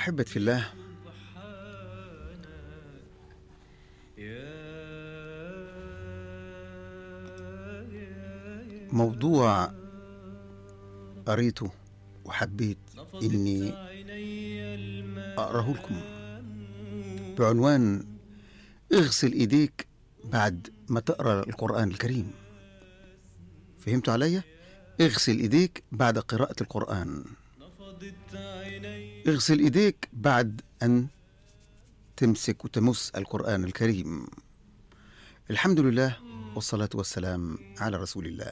أحبة في الله موضوع قريته وحبيت إني أقرأه لكم بعنوان اغسل إيديك بعد ما تقرأ القرآن الكريم فهمتوا عليا؟ اغسل إيديك بعد قراءة القرآن اغسل إيديك بعد أن تمسك وتمس القرآن الكريم الحمد لله والصلاة والسلام على رسول الله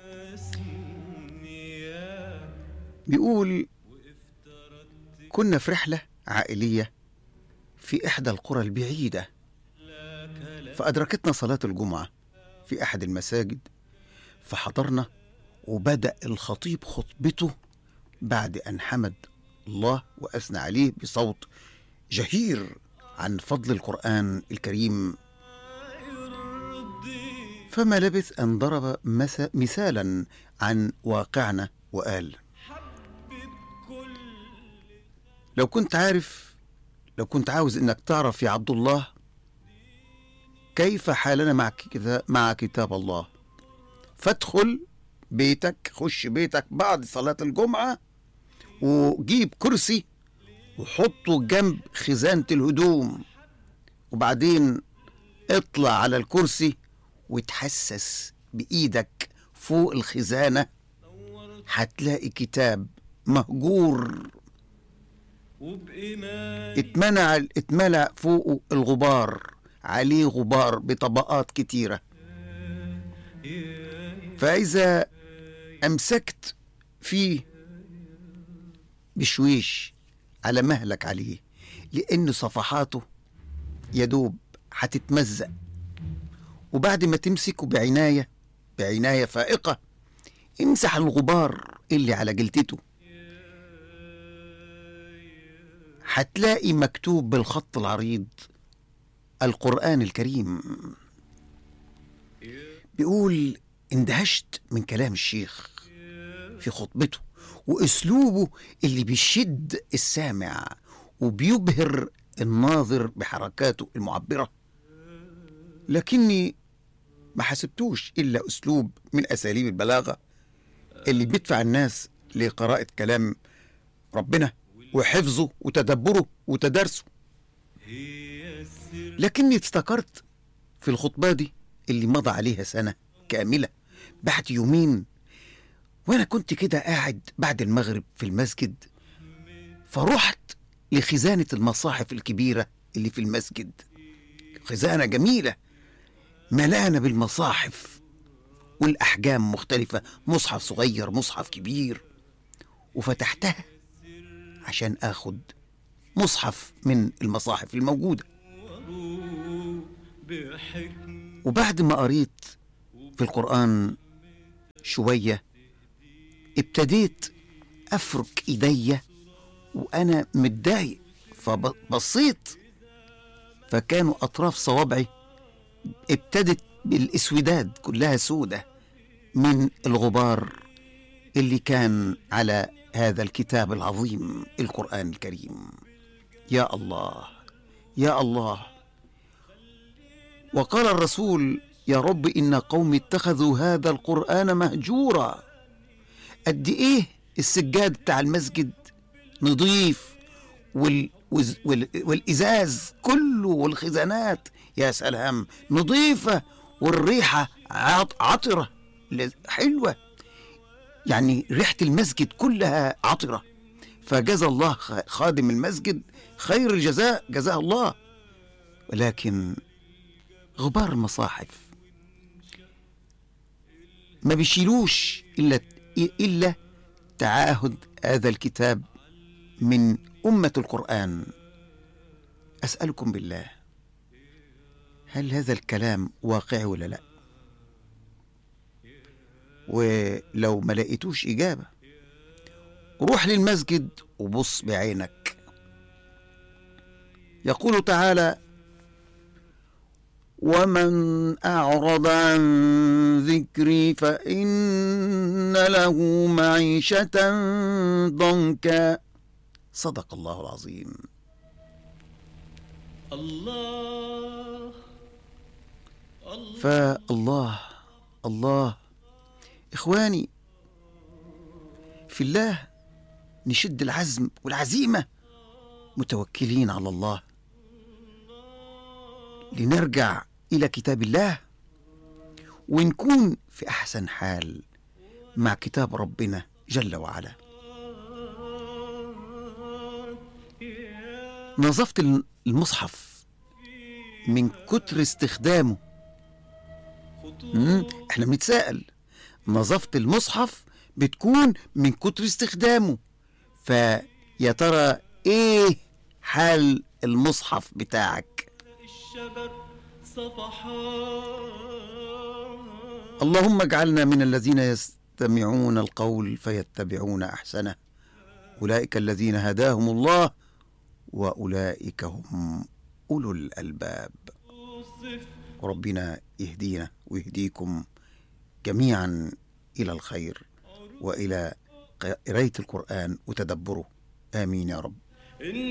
بيقول كنا في رحلة عائلية في إحدى القرى البعيدة فأدركتنا صلاة الجمعة في أحد المساجد فحضرنا وبدأ الخطيب خطبته بعد أن حمد الله وأثنى عليه بصوت جهير عن فضل القرآن الكريم فما لبث أن ضرب مث- مثالا عن واقعنا وقال لو كنت عارف لو كنت عاوز انك تعرف يا عبد الله كيف حالنا مع كتاب مع كتاب الله فادخل بيتك خش بيتك بعد صلاة الجمعة وجيب كرسي وحطه جنب خزانة الهدوم وبعدين اطلع على الكرسي وتحسس بإيدك فوق الخزانة هتلاقي كتاب مهجور اتمنع اتملع فوقه الغبار عليه غبار بطبقات كتيرة فإذا أمسكت فيه بشويش على مهلك عليه لأن صفحاته يدوب هتتمزق وبعد ما تمسكه بعناية بعناية فائقة امسح الغبار اللي على جلدته هتلاقي مكتوب بالخط العريض القرآن الكريم بيقول اندهشت من كلام الشيخ في خطبته واسلوبه اللي بيشد السامع وبيبهر الناظر بحركاته المعبره لكني ما حسبتوش الا اسلوب من اساليب البلاغه اللي بيدفع الناس لقراءه كلام ربنا وحفظه وتدبره وتدارسه لكني افتكرت في الخطبه دي اللي مضى عليها سنه كامله بعد يومين وانا كنت كده قاعد بعد المغرب في المسجد فرحت لخزانه المصاحف الكبيره اللي في المسجد خزانه جميله ملانه بالمصاحف والاحجام مختلفه مصحف صغير مصحف كبير وفتحتها عشان اخد مصحف من المصاحف الموجوده وبعد ما قريت في القران شويه ابتديت افرك ايديا وانا متضايق فبصيت فكانوا اطراف صوابعي ابتدت بالاسوداد كلها سودة من الغبار اللي كان على هذا الكتاب العظيم القرآن الكريم يا الله يا الله وقال الرسول يا رب إن قومي اتخذوا هذا القرآن مهجورا قد إيه السجاد بتاع المسجد نظيف وال وال وال والإزاز كله والخزانات يا سلام نظيفة والريحة عط عطرة حلوة يعني ريحة المسجد كلها عطرة فجزى الله خادم المسجد خير الجزاء جزاه الله ولكن غبار المصاحف ما بيشيلوش إلا إلا تعاهد هذا الكتاب من أمة القرآن أسألكم بالله هل هذا الكلام واقعي ولا لا ولو ما لقيتوش إجابة روح للمسجد وبص بعينك يقول تعالى ومن أعرض عن ذكري فإن له معيشة ضنكا صدق الله العظيم الله فالله الله إخواني في الله نشد العزم والعزيمة متوكلين على الله لنرجع إلى كتاب الله ونكون في أحسن حال مع كتاب ربنا جل وعلا نظفت المصحف من كتر استخدامه مم، احنا بنتساءل نظفت المصحف بتكون من كتر استخدامه فيا ترى ايه حال المصحف بتاعك الشبر صفحات اللهم اجعلنا من الذين يستمعون القول فيتبعون احسنه اولئك الذين هداهم الله واولئك هم اولو الالباب وصف وربنا يهدينا ويهديكم جميعا الى الخير والى قرايه القران وتدبره امين يا رب إن